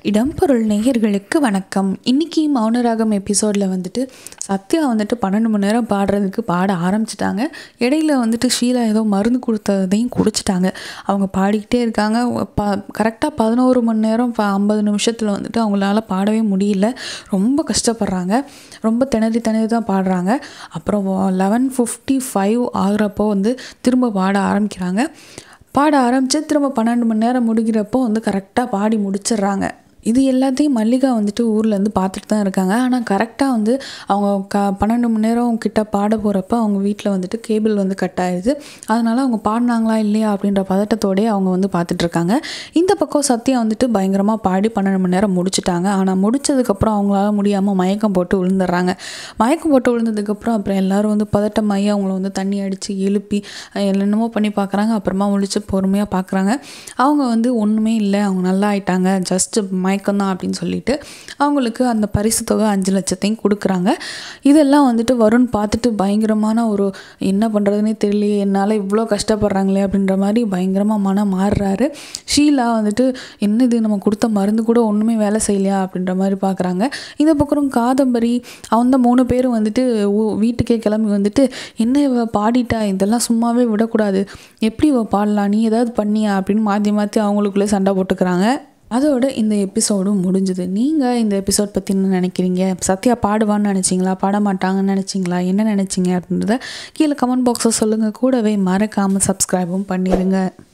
இடம்பொருள் நேயர்களுக்கு வணக்கம் இன்னைக்கு மௌனராகம் எபிசோடில் வந்துட்டு சத்யா வந்துட்டு பன்னெண்டு மணி நேரம் பாடுறதுக்கு பாட ஆரம்பிச்சிட்டாங்க இடையில வந்துட்டு ஷீலா ஏதோ மருந்து கொடுத்ததையும் குடிச்சிட்டாங்க அவங்க பாடிக்கிட்டே இருக்காங்க ப கரெக்டாக பதினோரு மணி நேரம் ப ஐம்பது நிமிஷத்தில் வந்துட்டு அவங்களால பாடவே முடியல ரொம்ப கஷ்டப்படுறாங்க ரொம்ப திணறி திணறி தான் பாடுறாங்க அப்புறம் லெவன் ஃபிஃப்டி ஃபைவ் ஆகிறப்போ வந்து திரும்ப பாட ஆரம்பிக்கிறாங்க பாட ஆரம்பித்து திரும்ப பன்னெண்டு மணி நேரம் முடிக்கிறப்போ வந்து கரெக்டாக பாடி முடிச்சிடுறாங்க இது எல்லாத்தையும் மல்லிகா வந்துட்டு ஊர்லேருந்து பார்த்துட்டு தான் இருக்காங்க ஆனால் கரெக்டாக வந்து அவங்க க பன்னெண்டு மணி நேரம் கிட்ட பாட போகிறப்ப அவங்க வீட்டில் வந்துட்டு கேபிள் வந்து கட் ஆயிடுது அதனால் அவங்க பாடினாங்களா இல்லையா அப்படின்ற பதட்டத்தோடயே அவங்க வந்து பார்த்துட்டு இருக்காங்க இந்த பக்கம் சத்யா வந்துட்டு பயங்கரமாக பாடி பன்னெண்டு மணி நேரம் முடிச்சிட்டாங்க ஆனால் முடிச்சதுக்கப்புறம் அவங்களால முடியாமல் மயக்கம் போட்டு விழுந்துடுறாங்க மயக்கம் போட்டு விழுந்ததுக்கப்புறம் அப்புறம் எல்லாரும் வந்து பதட்டமாகி அவங்கள வந்து தண்ணி அடித்து எழுப்பி அஹ் என்னென்னமோ பண்ணி பார்க்குறாங்க அப்புறமா முழிச்சு பொறுமையாக பார்க்குறாங்க அவங்க வந்து ஒன்றுமே இல்லை அவங்க நல்லா ஆயிட்டாங்க ஜஸ்ட் மயக்கம்தான் அப்படின்னு சொல்லிட்டு அவங்களுக்கு அந்த பரிசு தொகை அஞ்சு லட்சத்தையும் கொடுக்குறாங்க இதெல்லாம் வந்துட்டு வருண் பார்த்துட்டு பயங்கரமான ஒரு என்ன பண்ணுறதுனே தெரியலையே என்னால் இவ்வளோ கஷ்டப்படுறாங்களே அப்படின்ற மாதிரி பயங்கரமாக மனம் மாறுறாரு ஷீலா வந்துட்டு என்ன இது நம்ம கொடுத்த மருந்து கூட ஒன்றுமே வேலை செய்யலையா அப்படின்ற மாதிரி பார்க்குறாங்க இந்த பக்கம் காதம்பரி அந்த மூணு பேரும் வந்துட்டு ஊ- வீட்டுக்கே கிளம்பி வந்துட்டு என்ன இவ பாடிட்டா இதெல்லாம் சும்மாவே விடக்கூடாது எப்படி இவ பாடலாம் நீ ஏதாவது பண்ணியா அப்படின்னு மாற்றி மாற்றி அவங்களுக்குள்ளே சண்டை போட்டுக்கிறாங்க அதோட இந்த எபிசோடும் முடிஞ்சுது நீங்கள் இந்த எபிசோட் பற்றி என்ன நினைக்கிறீங்க சத்யா பாடுவான்னு நினச்சிங்களா பாட மாட்டாங்கன்னு நினச்சிங்களா என்ன நினச்சிங்க அப்படின்றத கீழே கமெண்ட் பாக்ஸில் சொல்லுங்கள் கூடவே மறக்காமல் சப்ஸ்கிரைபும் பண்ணிடுங்க